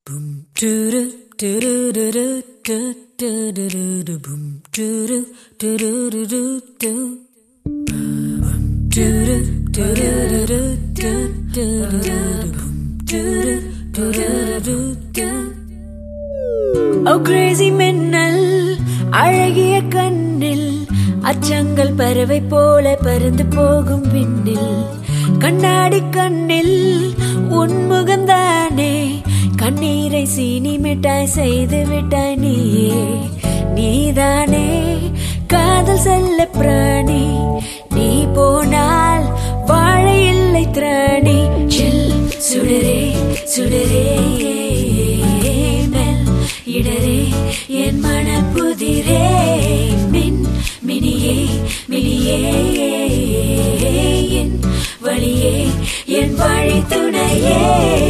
ஓ Crazy மின்னல் அழகிய கண்ணில் அச்சங்கள் பறவை போல பறந்து போகும் விண்ணில் கண்ணாடி கண்ணில் உன்முகம்தானே கண்ணீரை சீனி மிட்டாய் செய்து விட்டாய் நீயே நீதானே காதல் செல்ல பிராணி நீ போனால் வாழ இல்லை திராணி சில் சுடரே சுடரே மெல் இடரே என் மனப்புதிரே மின் மினியே மினியே என் வழியே என் வழி துணையே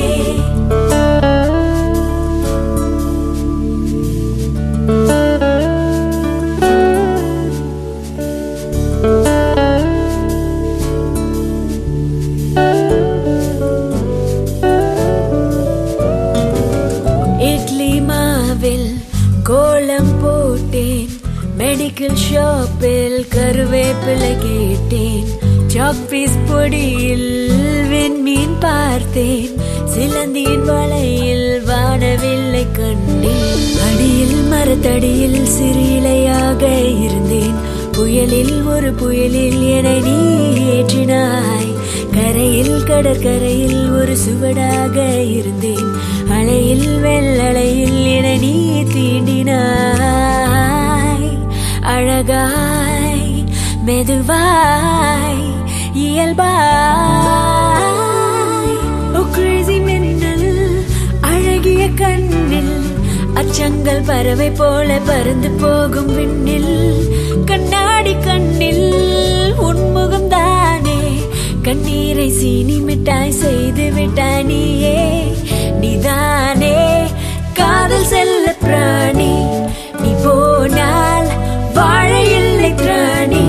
இட்லி மாவில் கோலம் போட்டேன் மெடிக்கல் ஷாப்பில் கருவேப்பிலை கேட்டேன் சாக்பீஸ் பொடியில் விண்மீன் பார்த்தேன் சிலந்தியின் வலையில் வானவில்லை கண்டேன் அடியில் மரத்தடியில் சிறு இலையாக இருந்தேன் புயலில் ஒரு புயலில் என நீ ஏற்றினாய் கரையில் கடற்கரையில் ஒரு சுவடாக இருந்தேன் அலையில் வெள்ளலையில் என நீ தீண்டினாய் அழகாய் மெதுவாய் இயல்பாய் ஓ கிரேசி மின்னல் அழகிய கண்ணில் அச்சங்கள் பறவை போல பறந்து போகும் விண்ணில் கண்ணாடி கண்ணில் உன்முகம் தானே கண்ணீரை சீனி மிட்டாய் செய்து விட்டாய் நீயே நீதானே காதல் செல்ல பிராணி நீ போனால் வாழ இல்லை திராணி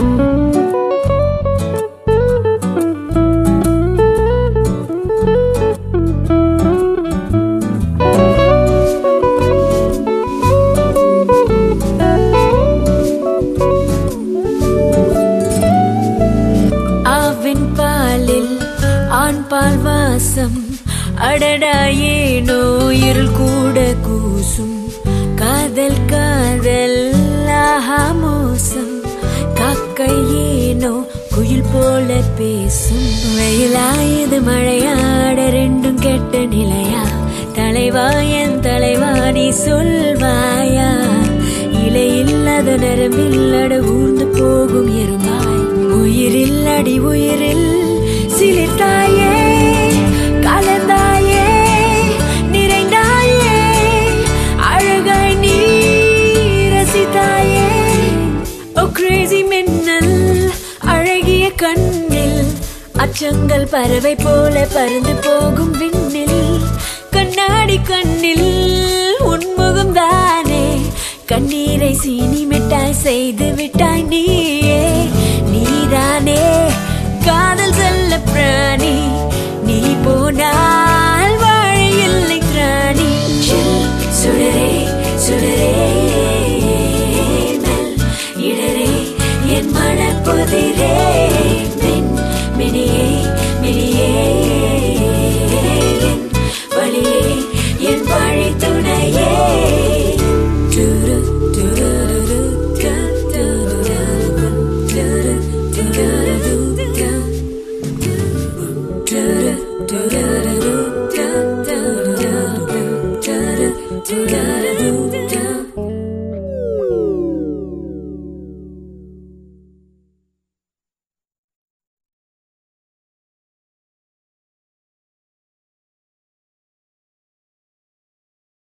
ஆவின் பாலில் ஆண் பால் வாசம் அடடா ஏனோ இருள் கூட கூசும் காதல் காதல் ஆஹா மோசம் காக்கை ஏனோ குயில் போல பேசும் வெயிலாயது மழையாட ரெண்டும் கெட்ட நிலையா தலைவா என் தலைவா நீ சொல்வாயா இலையில்லாத நரம்பில்லட ஊர்ந்து போகும் எருமாய் உயிரில் அடி உயிரில் சிலிர்த்தாயே கலந்தாயே நிறைந்தாயே அழகாய் நீ ரசித்தாயே ஓ கிரேசி மின்னல் அழகிய கண்ணில் அச்சங்கள் பறவை போல பறந்து போகும் விண்ணில் கண்ணாடி கண்ணில் உன்முகம் தானே கண்ணீரை சீனி மிட்டாய் செய்து விட்டு